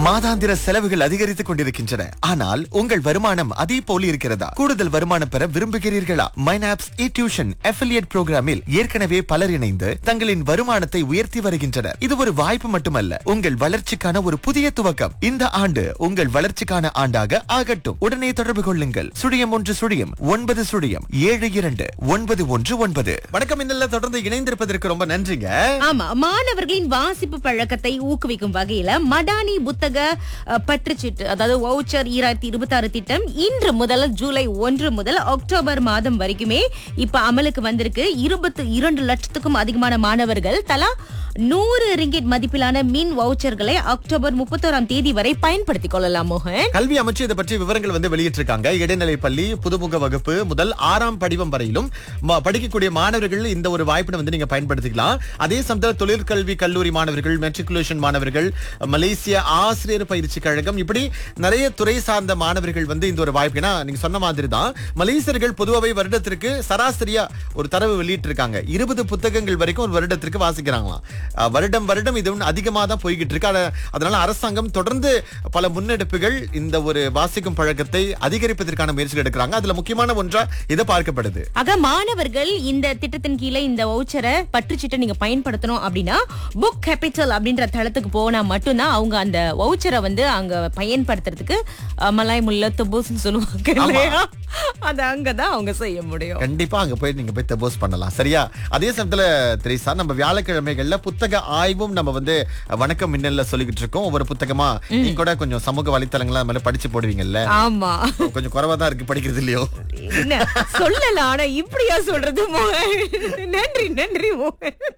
மாதாந்திர செலவுகள் அதிகரித்துக் கொண்டிருக்கின்றன ஆனால் உங்கள் வருமானம் அதே போல இருக்கிறதா கூடுதல் வருமானம் பெற விரும்புகிறீர்களா மைனாப்ஸ் இ டியூஷன் அஃபிலியேட் புரோகிராமில் ஏற்கனவே பலர் இணைந்து தங்களின் வருமானத்தை உயர்த்தி வருகின்றனர் இது ஒரு வாய்ப்பு மட்டுமல்ல உங்கள் வளர்ச்சிக்கான ஒரு புதிய துவக்கம் இந்த ஆண்டு உங்கள் வளர்ச்சிக்கான ஆண்டாக ஆகட்டும் உடனே தொடர்பு கொள்ளுங்கள் சுழியம் ஒன்று சுழியம் ஒன்பது சுழியம் ஏழு இரண்டு ஒன்பது ஒன்று ஒன்பது வணக்கம் இன்னல்ல தொடர்ந்து இணைந்திருப்பதற்கு ரொம்ப நன்றிங்க ஆமா மாணவர்களின் வாசிப்பு பழக்கத்தை ஊக்குவிக்கும் வகையில மடானி புத்தக அஹ், பற்றுச்சீட்டு அதாவது வவுச்சர் ஈராயிரத்தி இருபத்தி ஆறு திட்டம் இன்று முதல் ஜூலை ஒன்று முதல் அக்டோபர் மாதம் வரைக்குமே இப்ப அமலுக்கு வந்திருக்கு இருபத்தி இரண்டு லட்சத்துக்கும் அதிகமான மாணவர்கள் தலா நூறு ரிங்கிட் மதிப்பிலான மின் வவுச்சர்களை அக்டோபர் முப்பத்தோராம் தேதி வரை பயன்படுத்திக் கொள்ளலாம் மோகன் கல்வி அமைச்சு இதை பற்றி விவரங்கள் வந்து வெளியிட்டிருக்காங்க இடைநிலை பள்ளி புதுமுக வகுப்பு முதல் ஆறாம் படிவம் வரையிலும் ம- படிக்கக்கூடிய மாணவர்கள் இந்த ஒரு வாய்ப்பினை வந்து நீங்க பயன்படுத்திக்கலாம் அதே சமயத்தில் தொழிற்கல்வி கல்லூரி மாணவர்கள் மெட்ரிகுலேஷன் மாணவர்கள் மலேசிய ஆசிரியர் பயிற்சி கழகம் இப்படி நிறைய துறை சார்ந்த மாணவர்கள் வந்து இந்த ஒரு வாய்ப்பு ஏன்னா நீங்க சொன்ன மாதிரி தான் மலேசியர்கள் பொதுவாகவே வருடத்திற்கு சராசரியா ஒரு தரவு வெளியிட்டிருக்காங்க இருபது புத்தகங்கள் வரைக்கும் ஒரு வருடத்திற்கு வாசிக்கிறாங்களாம் அஹ், வருடம் வருடம் இது ஒண்ணு அதிகமா தான் போய்கிட்டு இருக்கு அத- அதனால அரசாங்கம் தொடர்ந்து பல முன்னெடுப்புகள் இந்த ஒரு வாசிக்கும் பழக்கத்தை அதிகரிப்பதற்கான முயற்சிகள் எடுக்கிறாங்க அதுல முக்கியமான ஒன்றா இது பார்க்கப்படுது ஆக மாணவர்கள் இந்த திட்டத்தின் கீழே இந்த வவுச்சரை பற்றுச்சீட்டை நீங்க பயன்படுத்தணும் அப்படின்னா புக் கேபிட்டல் அப்படின்ற தளத்துக்கு போனா மட்டும்தான் அவங்க அந்த வவுச்சரை வந்து அங்க பயன்படுத்துறதுக்கு அஹ், மலாய் முல்ல துபூஸ்னு சொல்லுவாங்க இல்லையா அது அங்கதான் அவங்க செய்ய முடியும் கண்டிப்பா அங்க போய் நீங்க போய் தபோஸ் பண்ணலாம் சரியா அதே சமயத்துல திரேசா நம்ம வியாழக்கிழமைகள்ல புத்தக ஆய்வும் நம்ம வந்து வணக்கம் மின்னல்ல சொல்லிக்கிட்டு இருக்கோம் ஒவ்வொரு புத்தகமா நீங்க கூட கொஞ்சம் சமூக வலைத்தளங்கள அது மாதிரி படிச்சு போடுவீங்கல்ல ஆமா கொஞ்சம் குறைவா தான் இருக்கு படிக்கிறது இல்லையோ என்ன சொல்லலாம் ஆனா இப்படியா சொல்றது மோகன் நன்றி நன்றி மோகன்